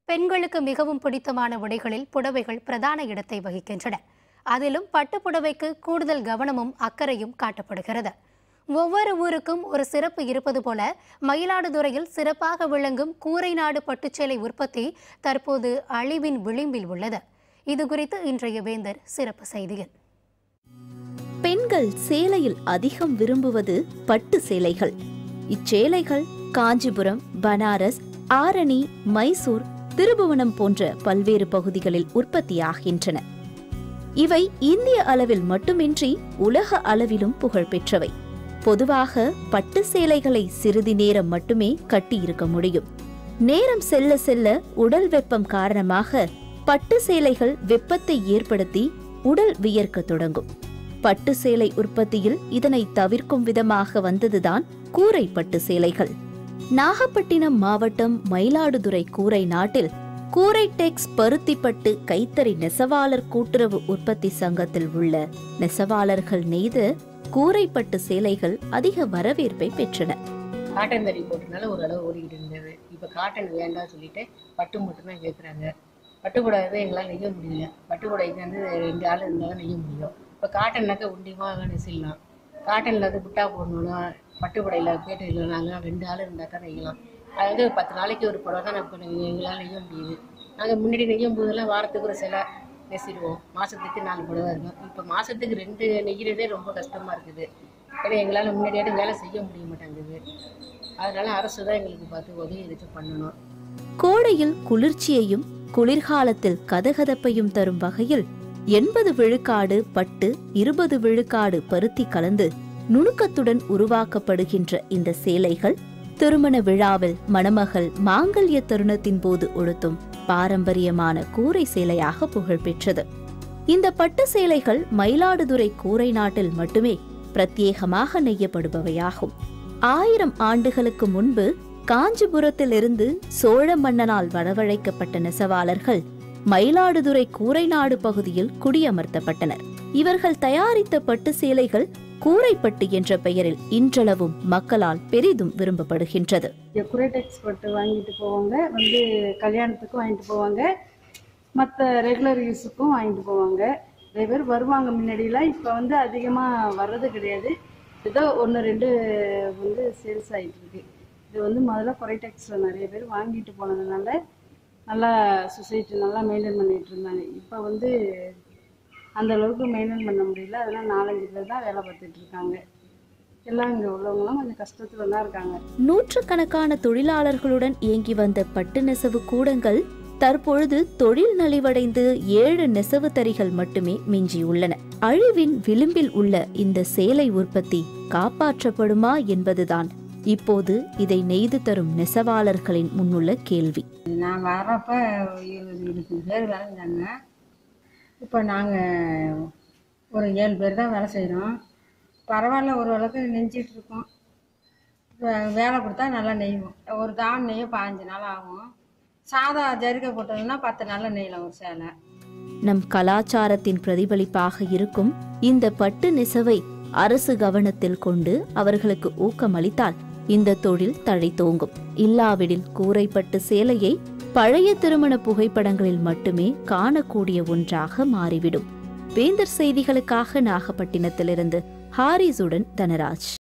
பெண்களுக்கு மிகவும் பிடித்தமான உடைகளில் புடவைகள் பிரதான இடத்தை வகிக்கின்றன அதிலும் பட்டுப் புடவைக்கு கூடுதல் கவனமும் அக்கறையும் காட்டப்படுகிறது ஒவ்வொரு ஊருக்கும் ஒரு சிறப்பு இருப்பது போல மயிலாடுதுறையில் சிறப்பாக விளங்கும் கூரைநாடு பட்டுச்சேலை உற்பத்தி தற்போது அழிவின் விளிம்பில் உள்ளது இது குறித்து இன்றைய வேந்தர் சிறப்பு செய்தியில் பெண்கள் சேலையில் அதிகம் விரும்புவது பட்டு சேலைகள் இச்சேலைகள் காஞ்சிபுரம் பனாரஸ் ஆரணி மைசூர் திருபுவனம் போன்ற பல்வேறு பகுதிகளில் உற்பத்தியாகின்றன இவை இந்திய அளவில் மட்டுமின்றி உலக அளவிலும் புகழ்பெற்றவை பொதுவாக பட்டு சேலைகளை சிறிது நேரம் மட்டுமே கட்டியிருக்க முடியும் நேரம் செல்ல செல்ல உடல் வெப்பம் காரணமாக பட்டு சேலைகள் வெப்பத்தை ஏற்படுத்தி உடல் வியர்க்கத் தொடங்கும் பட்டு சேலை உற்பத்தியில் இதனை தவிர்க்கும் விதமாக வந்ததுதான் கூரை பட்டு சேலைகள் நாகப்பட்டினம் மாவட்டம் மயிலாடுதுறை கூரை நாட்டில் கூரை டெக்ஸ் பருத்திப்பட்டு கைத்தறி நெசவாளர் கூட்டுறவு உற்பத்தி சங்கத்தில் உள்ள நெசவாளர்கள் நெய்த கூரைப்பட்டு சேலைகள் அதிக வரவேற்பை பெற்றன காட்டன் தறி போட்டனால ஓரளவு ஓடிக்கிட்டு இருந்தது இப்போ காட்டன் வேண்டாம் சொல்லிட்டு பட்டு மட்டும் தான் கேட்குறாங்க பட்டு புடவை எங்களால் நெய்ய முடியல பட்டு புடவைக்கு வந்து ரெண்டு ஆள் இருந்தால் தான் நெய்ய முடியும் இப்போ காட்டன்னாக்க உண்டியமாக நெசிடலாம் காட்டனில் வந்து புட்டா போடணும்னா பட்டு புடையில் கேட்டு இல்லைனாங்க ரெண்டு ஆள் இருந்தால் தான் நெய்யலாம் அது வந்து பத்து நாளைக்கு ஒரு புடவை தான் இப்போ எங்களால் நெய்ய முடியுது நாங்கள் முன்னாடி நெய்யும் போதெல்லாம் வாரத்துக்கு ஒரு சில நெசிடுவோம் மாதத்துக்கு நாலு புடவை இருக்கும் இப்போ மாதத்துக்கு ரெண்டு நெய்கிறதே ரொம்ப கஷ்டமாக இருக்குது ஏன்னா எங்களால் முன்னாடியாட்டும் வேலை செய்ய முடிய மாட்டேங்குது அதனால அரசு தான் எங்களுக்கு பார்த்து உதவி எதாச்சும் பண்ணணும் கோடையில் குளிர்ச்சியையும் குளிர்காலத்தில் கதகதப்பையும் தரும் வகையில் எண்பது விழுக்காடு பட்டு இருபது விழுக்காடு பருத்தி கலந்து நுணுக்கத்துடன் உருவாக்கப்படுகின்ற இந்த சேலைகள் திருமண விழாவில் மணமகள் மாங்கல்ய தருணத்தின் போது உடுத்தும் பாரம்பரியமான கூரை சேலையாக புகழ்பெற்றது இந்த பட்டு சேலைகள் மயிலாடுதுறை கூரை நாட்டில் மட்டுமே பிரத்யேகமாக நெய்யப்படுபவையாகும் ஆயிரம் ஆண்டுகளுக்கு முன்பு காஞ்சிபுரத்திலிருந்து சோழ மன்னனால் வரவழைக்கப்பட்ட நெசவாளர்கள் மயிலாடுதுறை கூரைநாடு பகுதியில் குடியமர்த்தப்பட்டனர் இவர்கள் தயாரித்த பட்டு சேலைகள் கூரைப்பட்டு என்ற பெயரில் இன்றளவும் மக்களால் பெரிதும் விரும்பப்படுகின்றது இங்கே குரேடெக்ஸ் பட்டு வாங்கிட்டு போவாங்க வந்து கல்யாணத்துக்கும் வாங்கிட்டு போவாங்க மற்ற ரெகுலர் யூஸுக்கும் வாங்கிட்டு போவாங்க நிறைய பேர் வருவாங்க முன்னாடிலாம் இப்போ வந்து அதிகமாக வர்றது கிடையாது ஏதோ ஒன்று ரெண்டு வந்து சேல்ஸ் ஆகிட்டு இருக்கு இது வந்து முதல்ல குறைடெக்ஸில் நிறைய பேர் வாங்கிட்டு போனதுனால நல்லா சொசைட்டி நல்லா மெயின்டைன் பண்ணிட்டு இருந்தாங்க இப்போ வந்து அந்த அளவுக்கு மெயின்டைன் பண்ண முடியல அதெல்லாம் நாலஞ்சு பேர் தான் வேலை பார்த்துட்டு இருக்காங்க எல்லாம் இங்கே உள்ளவங்களாம் கொஞ்சம் கஷ்டத்தில் தான் இருக்காங்க நூற்றுக்கணக்கான தொழிலாளர்களுடன் இயங்கி வந்த பட்டு நெசவு கூடங்கள் தற்பொழுது தொழில் நலிவடைந்து ஏழு நெசவு தறிகள் மட்டுமே மிஞ்சியுள்ளன அழிவின் விளிம்பில் உள்ள இந்த சேலை உற்பத்தி காப்பாற்றப்படுமா என்பதுதான் இப்போது இதை நெய்து தரும் நெசவாளர்களின் முன்னுள்ள கேள்வி நான் வரப்ப இருபது இருபது பேர் வேலை செஞ்சாங்க இப்போ நாங்கள் ஒரு ஏழு பேர் தான் வேலை செய்கிறோம் பரவாயில்ல ஓரளவுக்கு நெஞ்சிட்டு இருக்கோம் வே- வேலை கொடுத்தா நல்லா நெய்வோம் ஒரு தாவணி நெய்ய பாஞ்சு நாள் ஆகும் சாதா ஜரிகை போட்டதுன்னா பத்து நாளில் நெய்யலாம் ஒரு சேலை நம் கலாச்சாரத்தின் பிரதிபலிப்பாக இருக்கும் இந்த பட்டு நெசவை அரசு கவனத்தில் கொண்டு அவர்களுக்கு ஊக்கமளித்தால் இந்த தொழில் தழைத்தோங்கும் இல்லாவிடில் கூரைப்பட்டு சேலையை பழைய திருமண புகைப்படங்களில் மட்டுமே காணக்கூடிய ஒன்றாக மாறிவிடும் வேந்தர் செய்திகளுக்காக நாகப்பட்டினத்திலிருந்து ஹாரிஸுடன் தனராஜ்